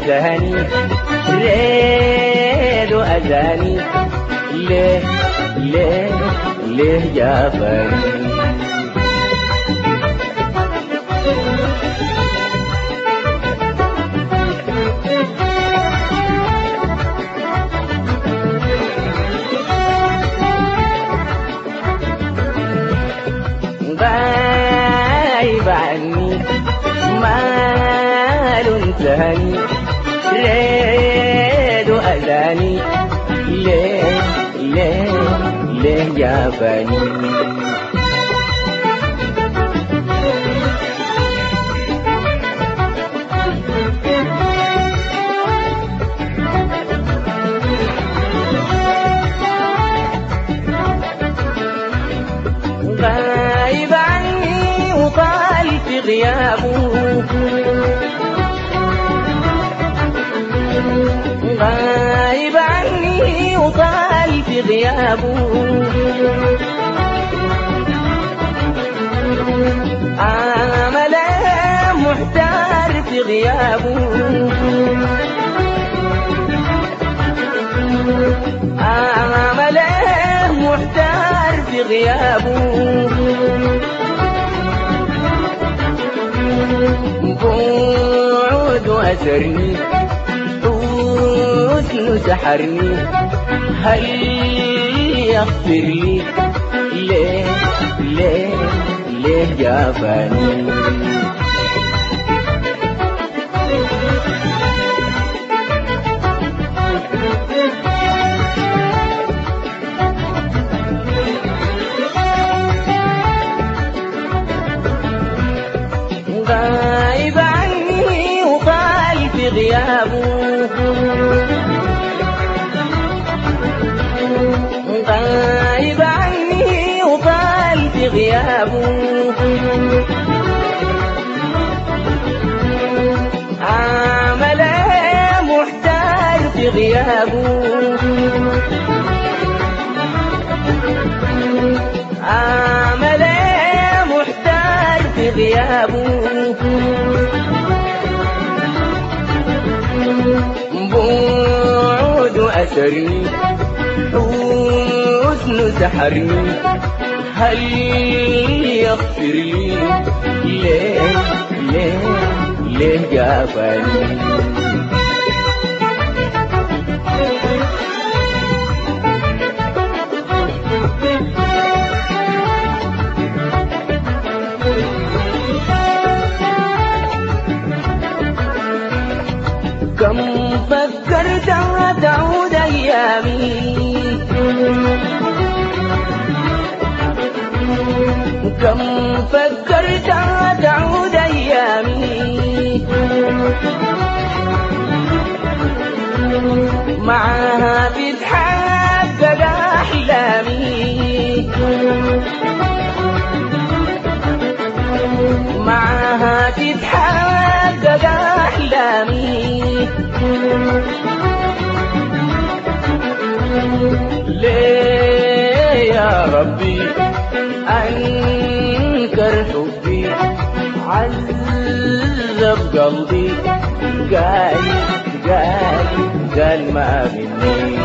انتهني ريد وأذاني ليه ليه ليه جافاني غايب عني مال انتهني ريد أذاني ليه ليه ليه جافاني غايب عني وقال في غيابه غايب عني وقال في غيابه عمل محتار في غيابه عمل محتار في غيابه بعد أسرني حسن سحرني هل يغفر لي ليه ليه ليه جافاني غايب عني وقال في غيابه غايب عني وقال في غيابه عمل محتار في غيابه عمل محتار في غيابه بعد أسرني حسن سحرني هل يغفر لي ليه ليه ليه جافاني كم فكرت تعود أيامي كم فكرت تعود أيامي معها تتحقق أحلامي معها تتحقق أحلامي ليه يا ربي أنكر حبي عذب قلبي قال قال قال ما مني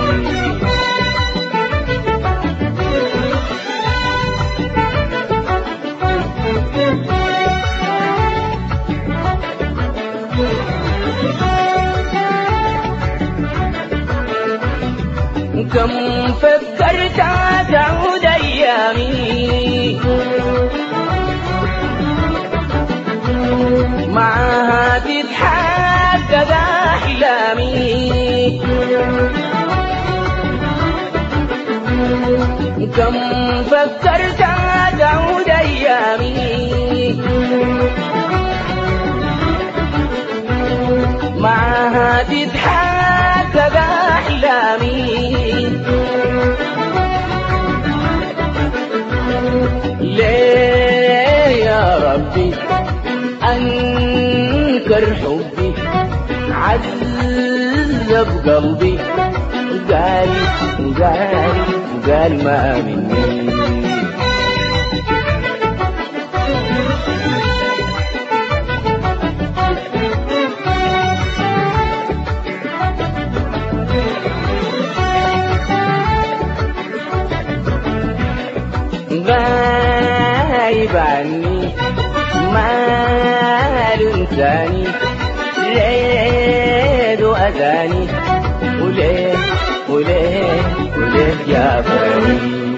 كم فكرت تعود أيامي معها تتحقق أحلامي كم فكرت تعود أيامي معها تتحقق أحلامي ليه يا ربي أنكر حبي عذب قلبي قال قال قال ما مني أذاني ريد أذاني وليه وليه وليه يا فريد